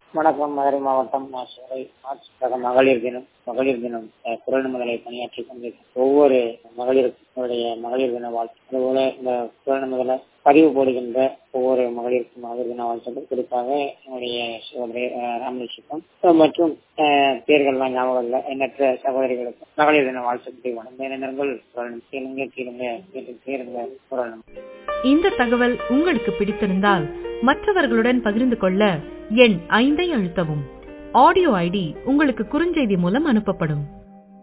வணக்கம் மதுரை மாவட்டம் மாசுவரை மாற்று மகளிர் தினம் மகளிர் தினம் அஹ், குரல் முதலை பணியாற்றி கொண்டிருக்கும் ஒவ்வொரு மகளிருடைய மகளிர் தின வாழ்த்து அதுபோல இந்த குரல் முதல பதிவு போடுகின்ற ஒவ்வொரு மகளிருக்கும் மகளிர் தின வாழ்த்துக்கள் குறிப்பாக என்னுடைய சகோதரி அஹ், ராமலிங்கம் அஹ், மற்றும் அஹ், பேர்கள்லாம் ஞாபகம் இல்லை எண்ணற்ற சகோதரிகளுக்கு மகளிர் தின வாழ்த்துக்களை வணங்க இளைஞர்கள் குரல் கேளுங்க கேளுங்க கேட்டு கேளுங்க குரல் இந்த தகவல் உங்களுக்கு பிடித்திருந்தால் மற்றவர்களுடன் பகிர்ந்து கொள்ள எண் ஐந்தை அழுத்தவும் ஆடியோ ஐடி உங்களுக்கு குறுஞ்செய்தி மூலம் அனுப்பப்படும்